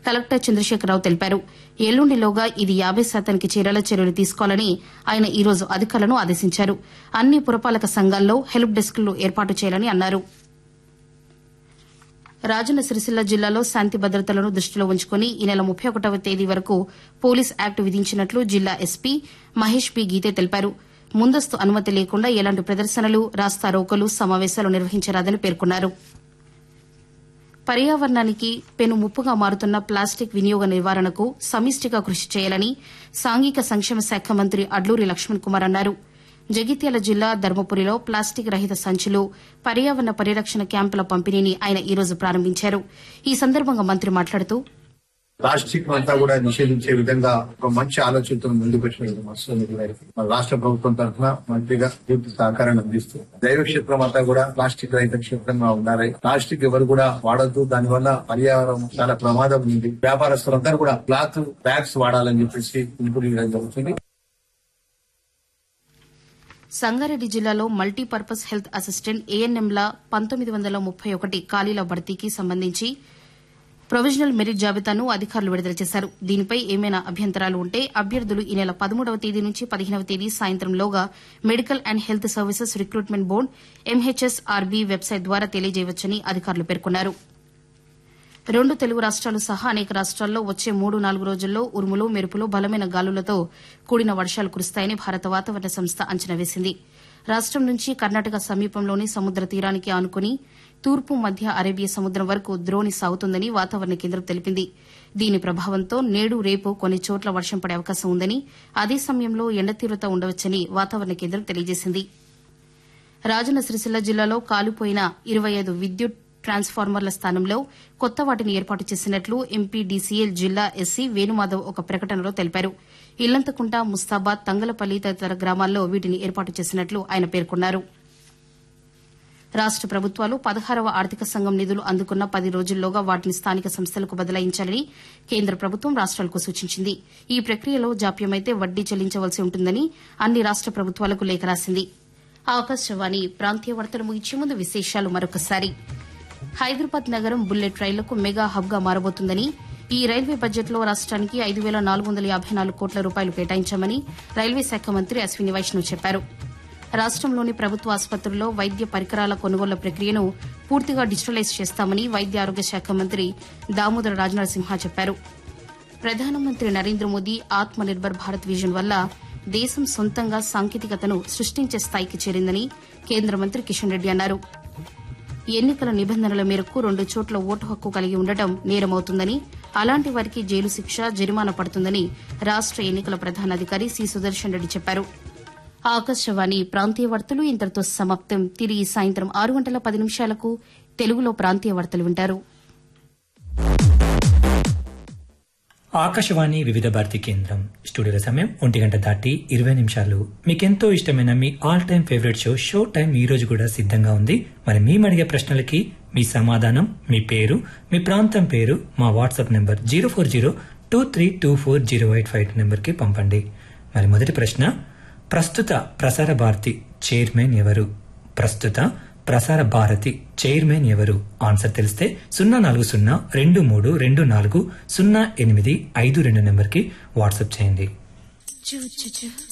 collector Chandrashekar Rao తెలిపారు ఎల్లుండిలోగా ఇది యాబై శాతానికి చేరేలా చర్యలు తీసుకోవాలని ఆయన ఈ రోజు అధికారులను ఆదేశించారు అన్ని పురపాలక సంఘాల్లో హెల్ప్ డెస్క్లు ఏర్పాటు చేయాలని అన్నారు రాజన్న సిరిసిల్ల జిల్లాలో శాంతి భద్రతలను దృష్టిలో ఉంచుకుని ఈ నెల ముప్పై ఒకటవ తేదీ వరకు పోలీస్ యాక్ట్ విధించినట్లు జిల్లా ఎస్పీ మహేష్ పి గీతే తెలిపారు ముందస్తు అనుమతి లేకుండా ఎలాంటి ప్రదర్శనలు రాస్తా రోకలు సమావేశాలు నిర్వహించరాదని పేర్కొన్నారు పర్యావరణానికి పెను ముప్పుగా మారుతున్న ప్లాస్టిక్ వినియోగ నివారణకు సమిష్టిగా కృషి చేయాలని సాంఘిక సంక్షేమ శాఖ మంత్రి అడ్లూరి లక్ష్మణ్ కుమార్ అన్నారు జగిత్యాల జిల్లా ధర్మపురిలో ప్లాస్టిక్ రహిత సంచులు పర్యావరణ పరిరక్షణ క్యాంపుల పంపిణీని ఆయన ఈ రోజు ప్రారంభించారు ఈ సందర్భంగా మంత్రి మాట్లాడుతూ ప్లాస్టిక్ అంతా కూడా నిషేధించే విధంగా ఒక మంచి ఆలోచనతో ముందుకు వచ్చిన వస్తుంది మన రాష్ట్ర ప్రభుత్వం తరఫున మంత్రిగా పూర్తి సహకారాన్ని అందిస్తూ దైవ క్షేత్రం అంతా కూడా ప్లాస్టిక్ రహిత క్షేత్రంగా ఉండాలి ప్లాస్టిక్ ఎవరు కూడా వాడద్దు దానివల్ల పర్యావరణం చాలా ప్రమాదం ఉంది వ్యాపారస్తులందరూ కూడా క్లాత్ బ్యాగ్స్ వాడాలని చెప్పేసి పిలుపుని ఇవ్వడం జరుగుతుంది సంగారెడ్డి జిల్లాలో మల్టీపర్పస్ హెల్త్ అసిస్టెంట్ ఏఎన్ఎంల పంతొమ్మిది వందల ముప్పై ఒకటి ఖాళీల భర్తీకి సంబంధించి ప్రొవిజనల్ మెరిట్ జాబితాను అధికారులు విడుదల చేశారు దీనిపై ఏమైనా అభ్యంతరాలు ఉంటే అభ్యర్థులు ఈ నెల పదమూడవ తేదీ నుంచి పదిహేనవ తేదీ సాయంత్రంలోగా medical and health services recruitment board MHSRB website ద్వారా తెలియజేయవచ్చని అధికారులు పేర్కొన్నారు రెండు తెలుగు రాష్ట్రాలు సహా అనేక రాష్ట్రాల్లో వచ్చే మూడు నాలుగు రోజుల్లో ఉరుములు మెరుపులు బలమైన గాలులతో కూడిన వర్షాలు కురుస్తాయని భారత వాతావరణ సంస్థ అంచనా వేసింది రాష్టం నుంచి కర్ణాటక సమీపంలోని సముద్ర తీరానికి ఆనుకుని తూర్పు మధ్య అరేబియా సముద్రం వరకు ద్రోణి సాగుతుందని వాతావరణ కేంద్రం తెలిపింది దీని ప్రభావంతో నేడు రేపు కొన్ని చోట్ల వర్షం పడే అవకాశం ఉందని అదే సమయంలో ఎండ తీవ్రత ఉండవచ్చని వాతావరణ కేంద్రం తెలియజేసింది రాజన్న సిరిసిల్ల జిల్లాలో కాలిపోయిన ఇరవై ఐదు విద్యుత్ ట్రాన్స్ఫార్మర్ల స్థానంలో కొత్త వాటిని ఏర్పాటు చేసినట్లు ఎంపీ డీసీఎల్ జిల్లా ఎస్సీ వేణుమాధవ్ ఒక ప్రకటనలో తెలిపారు ఇల్లంతకుంట ముస్తాబాద్ తంగలపల్లి తదితర గ్రామాల్లో వీటిని ఏర్పాటు చేసినట్లు ఆయన పేర్కొన్నారు రాష్ట ప్రభుత్వాలు పదహారవ ఆర్థిక సంఘం నిధులు అందుకున్న పది రోజుల్లోగా వాటిని స్థానిక సంస్థలకు బదలాయించాలని కేంద్ర ప్రభుత్వం రాష్ట్రాలకు సూచించింది ఈ ప్రక్రియలో జాప్యమైతే వడ్డీ చెల్లించవలసి ఉంటుందని అన్ని రాష్ట ప్రభుత్వాలకు లేఖ రాసింది ఆకాశవాణి ప్రాంతీయ వార్తలు ముగించే ముందు విశేషాలు మరొకసారి హైదరాబాద్ నగరం బుల్లెట్ రైళ్లకు మెగా హబ్ గా మారబోతుందని ఈ రైల్వే బడ్జెట్లో రాష్ట్రానికి ఐదు వేల నాలుగు వందల యాభై నాలుగు కోట్ల రూపాయలు కేటాయించామని రైల్వే శాఖ మంత్రి అశ్విని వైష్ణవ్ చెప్పారు రాష్టంలోని ప్రభుత్వ ఆసుపత్రుల్లో వైద్య పరికరాల కొనుగోళ్ల ప్రక్రియను పూర్తిగా డిజిటలైజ్ చేస్తామని వైద్య ఆరోగ్య శాఖ మంత్రి దామోదర రాజనరసింహ చెప్పారు ప్రధానమంత్రి నరేంద్ర మోదీ ఆత్మ నిర్భర్ భారత్ విజన్ వల్ల దేశం సొంతంగా సాంకేతికతను సృష్టించే స్థాయికి చేరిందని కేంద్ర మంత్రి కిషన్ రెడ్డి అన్నారు ఎన్నికల నిబంధనల మేరకు రెండు చోట్ల ఓటు హక్కు కలిగి ఉండటం నేరమవుతుందని అలాంటి వారికి జైలు శిక్ష జరిమానా పడుతుందని రాష్ట ఎన్నికల ప్రధానాధికారి సి సుదర్శన్ రెడ్డి చెప్పారు ఆకాశవాణి ప్రాంతీయ వార్తలు ఇంతటితో సమాప్తం తిరిగి సాయంత్రం ఆరు గంటల పది నిమిషాలకు తెలుగులో ప్రాంతీయ వార్తలు వింటారు ఆకాశవాణి వివిధ భారతి కేంద్రం స్టూడియోల సమయం ఒంటి గంట దాటి ఇరవై నిమిషాలు మీకెంతో ఇష్టమైన మీ all time favourite show show time ఈ రోజు కూడా సిద్ధంగా ఉంది మరి మేము అడిగే ప్రశ్నలకి మీ సమాధానం మీ పేరు మీ ప్రాంతం పేరు మా WhatsApp number zero four zero two three two four zero eight five నెంబర్కి పంపండి మరి మొదటి ప్రశ్న ప్రస్తుత ప్రసార భారతి చైర్మన్ ఎవరు ప్రస్తుత ప్రసార భారతి చైర్మన్ ఎవరు ఆన్సర్ తెలిస్తే సున్నా నాలుగు సున్నా రెండు మూడు రెండు నాలుగు సున్నా ఎనిమిది ఐదు రెండు నెంబర్కి వాట్సాప్ చేయండి చూ చూ చూ